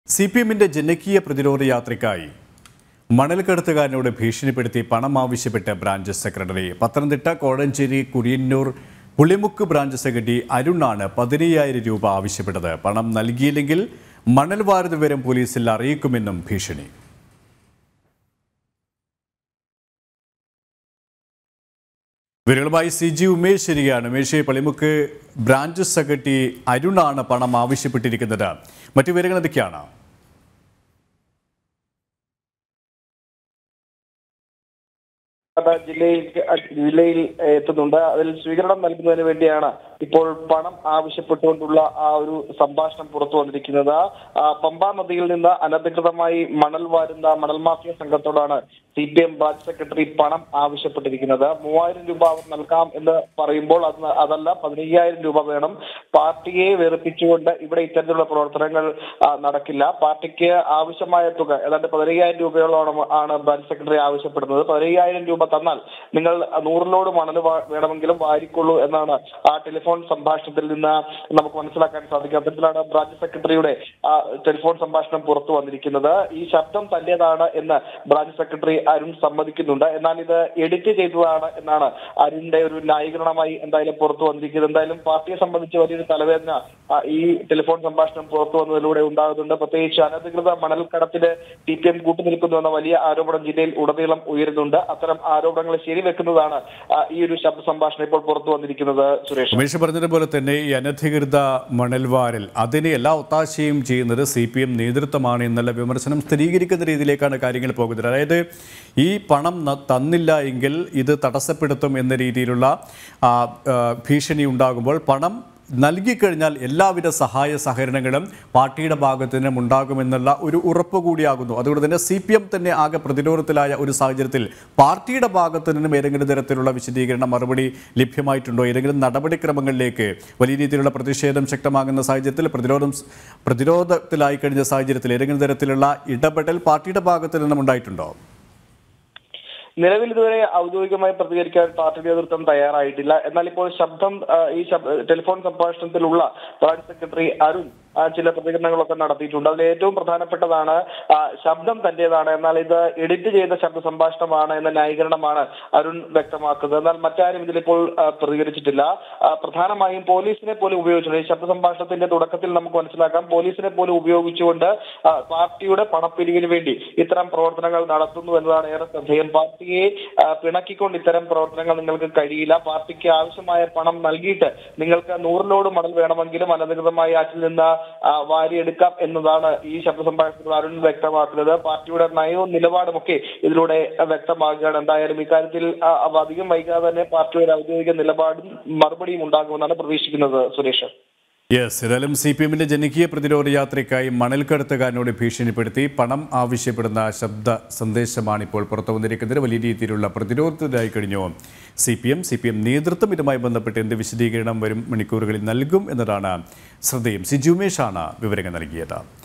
C P എമ്മിന്റെ ജനകീയ പ്രതിരോധ യാത്രയ്ക്കായി മണൽക്കടത്തുകാരനോട് ഭീഷണിപ്പെടുത്തി പണം ആവശ്യപ്പെട്ട് branch secretary Pathanamthitta Kozhencherry Kuriyannur Pulimukku branch secretary അരുണാണ് പതിനയ്യായിരം രൂപ ആവശ്യപ്പെട്ടത് പണം നൽകിയില്ലെങ്കിൽ മണൽ വാരത് വിവരം പോലീസിൽ അറിയിക്കുമെന്നും ഭീഷണി വിവരങ്ങളുമായി സി ജി ഉമേഷ് ശരിയാണ് ഉമേഷ് പളിമുക്ക് ബ്രാഞ്ച് സെക്രട്ടറി അരുണാണ് പണം ആവശ്യപ്പെട്ടിരിക്കുന്നത് മറ്റു വിവരങ്ങൾ എന്തൊക്കെയാണ് പാലക്കാട് ജില്ലയിൽ ജില്ലയിൽ എത്തുന്നുണ്ട് അതിൽ സ്വീകരണം നൽകുന്നതിന് വേണ്ടിയാണ് ഇപ്പോൾ പണം ആവശ്യപ്പെട്ടുകൊണ്ടുള്ള ആ ഒരു സംഭാഷണം പുറത്തു വന്നിരിക്കുന്നത് ആ, പമ്പാ നദിയിൽ നിന്ന് അനധികൃതമായി മണൽ വാരുന്ന മണൽ മാഫിയ സംഘത്തോടാണ് C P M branch secretary പണം ആവശ്യപ്പെട്ടിരിക്കുന്നത് മൂവായിരം രൂപ അവർ നൽകാം എന്ന് പറയുമ്പോൾ അത് അതല്ല പതിനയ്യായിരം രൂപ വേണം പാർട്ടിയെ വെറുപ്പിച്ചുകൊണ്ട് ഇവിടെ ഇത്തരത്തിലുള്ള പ്രവർത്തനങ്ങൾ ആ, നടക്കില്ല പാർട്ടിക്ക് ആവശ്യമായ തുക ഏതാണ്ട് പതിനയ്യായിരം രൂപയോളം ആണ് ബ്രാഞ്ച് സെക്രട്ടറി ആവശ്യപ്പെടുന്നത് പതിനയ്യായിരം രൂപ തന്നാൽ നിങ്ങൾ നൂറിലോട് മണൽ വാ- വേണമെങ്കിലും വാരിക്കൊള്ളൂ എന്നാണ് ആ ടെലിഫോൺ സംഭാഷണത്തിൽ നിന്ന് നമുക്ക് മനസ്സിലാക്കാൻ സാധിക്കും അത്തരത്തിലാണ് ബ്രാഞ്ച് സെക്രട്ടറിയുടെ ആ ടെലിഫോൺ സംഭാഷണം പുറത്തു വന്നിരിക്കുന്നത് ഈ ശബ്ദം തന്റേതാണ് എന്ന് ബ്രാഞ്ച് സെക്രട്ടറി അരുൺ സമ്മതിക്കുന്നുണ്ട് എന്നാൽ ഇത് എഡിറ്റ് ചെയ്തതാണ് എന്നാണ് അരുണിന്റെ ഒരു ന്യായീകരണമായി എന്തായാലും പുറത്തു വന്നിരിക്കുന്നത് എന്തായാലും പാർട്ടിയെ സംബന്ധിച്ച് വലിയൊരു തലവേദന ആ, ഈ ടെലിഫോൺ സംഭാഷണം പുറത്തു വന്നതിലൂടെ ഉണ്ടാകുന്നുണ്ട് പ്രത്യേകിച്ച് അനധികൃത മണൽ കടത്തിന് ടി പി എം കൂട്ടുനിൽക്കുന്നു എന്ന വലിയ ആരോപണം ജില്ലയിൽ ഉടനീളം ഉയരുന്നുണ്ട് അത്തരം ആരോപണങ്ങൾ ശരിവെക്കുന്നതാണ് ആ, ഈ ഒരു ശബ്ദ സംഭാഷണം ഇപ്പോൾ പുറത്തു വന്നിരിക്കുന്നത് സുരേഷ് ഉമേഷ് പറഞ്ഞതുപോലെ തന്നെ ഈ അനധികൃത മണൽവാരൽ അതിന് എല്ലാ ഒത്താശയും ചെയ്യുന്നത് സി പി എം നേതൃത്വമാണ് എന്നുള്ള വിമർശനം സ്ഥിരീകരിക്കുന്ന രീതിയിലേക്കാണ് കാര്യങ്ങൾ പോകുന്നത് അതായത് ഈ പണം ന- തന്നില്ല എങ്കിൽ ഇത് തടസ്സപ്പെടുത്തും എന്ന രീതിയിലുള്ള ആ, ആ, ഭീഷണി ഉണ്ടാകുമ്പോൾ പണം നൽകിക്കഴിഞ്ഞാൽ എല്ലാവിധ സഹായ സഹകരണങ്ങളും പാർട്ടിയുടെ ഭാഗത്തു നിന്നും ഉണ്ടാകുമെന്നുള്ള ഒരു ഉറപ്പ് കൂടിയാകുന്നു അതുകൊണ്ട് തന്നെ സി പി എം തന്നെ ആകെ പ്രതിരോധത്തിലായ ഒരു സാഹചര്യത്തിൽ പാർട്ടിയുടെ ഭാഗത്തു നിന്നും ഏതെങ്കിലും തരത്തിലുള്ള വിശദീകരണ മറുപടി ലഭ്യമായിട്ടുണ്ടോ ഏതെങ്കിലും നടപടിക്രമങ്ങളിലേക്ക് വലിയ രീതിയിലുള്ള പ്രതിഷേധം ശക്തമാകുന്ന സാഹചര്യത്തിൽ പ്രതിരോധം പ്രതിരോധത്തിലായി കഴിഞ്ഞ സാഹചര്യത്തിൽ ഏതെങ്കിലും തരത്തിലുള്ള ഇടപെടൽ പാർട്ടിയുടെ ഭാഗത്തു നിന്നും ഉണ്ടായിട്ടുണ്ടോ നിലവിൽ ഇതുവരെ ഔദ്യോഗികമായി പ്രതികരിക്കാൻ പാർട്ടി നേതൃത്വം തയ്യാറായിട്ടില്ല എന്നാൽ ഇപ്പോൾ ശബ്ദം ആ, ഈ ശബ്- ടെലിഫോൺ സംഭാഷണത്തിലുള്ള ബ്രാഞ്ച് സെക്രട്ടറി അരുൺ ആ, ചില പ്രതികരണങ്ങളൊക്കെ നടത്തിയിട്ടുണ്ട് അതിൽ ഏറ്റവും പ്രധാനപ്പെട്ടതാണ് ആ, ശബ്ദം തന്റേതാണ് എന്നാൽ ഇത് എഡിറ്റ് ചെയ്ത ശബ്ദ സംഭാഷണമാണ് എന്ന ന്യായീകരണമാണ് അരുൺ വ്യക്തമാക്കുന്നത് എന്നാൽ മറ്റാരും ഇതിലിപ്പോൾ ആ, പ്രതികരിച്ചിട്ടില്ല ആ, പ്രധാനമായും പോലീസിനെ പോലും ഉപയോഗിച്ചുകൊണ്ട് ഈ ശബ്ദ സംഭാഷണത്തിന്റെ തുടക്കത്തിൽ നമുക്ക് മനസ്സിലാക്കാം പോലീസിനെ പോലും ഉപയോഗിച്ചുകൊണ്ട് ആ, പാർട്ടിയുടെ പണപ്പിരിവിന് വേണ്ടി ഇത്തരം പ്രവർത്തനങ്ങൾ നടത്തുന്നു എന്നതാണ് ഏറെ ശ്രദ്ധേയം പാർട്ടിയെ ആ, പിണക്കിക്കൊണ്ട് ഇത്തരം പ്രവർത്തനങ്ങൾ നിങ്ങൾക്ക് കഴിയില്ല പാർട്ടിക്ക് ആവശ്യമായ പണം നൽകിയിട്ട് നിങ്ങൾക്ക് നൂറിലോട് മണൽ വേണമെങ്കിലും അനധികൃതമായി ആറ്റിൽ നിന്ന് ആ, വാരിയെടുക്കാം എന്നതാണ് ഈ ശബ്ദ സംഭാഷണത്തിൽ അരുൺ വ്യക്തമാക്കുന്നത് പാർട്ടിയുടെ നയവും നിലപാടും ഒക്കെ ഇതിലൂടെ വ്യക്തമാകുകയാണ് എന്തായാലും ഇക്കാര്യത്തിൽ ആ, അവ അധികം വൈകാതെ തന്നെ പാർട്ടിയുടെ ഔദ്യോഗിക നിലപാടും മറുപടിയും ഉണ്ടാകുമെന്നാണ് പ്രതീക്ഷിക്കുന്നത് സുരേഷ് യെസ് ഏതായാലും സി പി എമ്മിന്റെ ജനകീയ പ്രതിരോധ യാത്രയ്ക്കായി മണൽക്കടത്തുകാരനോട് ഭീഷണിപ്പെടുത്തി പണം ആവശ്യപ്പെടുന്ന ശബ്ദ സന്ദേശമാണ് ഇപ്പോൾ പുറത്തു വന്നിരിക്കുന്നത് വലിയ രീതിയിലുള്ള പ്രതിരോധത്തിലായി കഴിഞ്ഞു C P M C P M നേതൃത്വം ഇതുമായി ബന്ധപ്പെട്ട് എന്ത് വിശദീകരണം വരും മണിക്കൂറുകളിൽ നൽകും എന്നതാണ് ശ്രദ്ധേയം സി ജുമേഷാണ് വിവരങ്ങൾ നൽകിയത്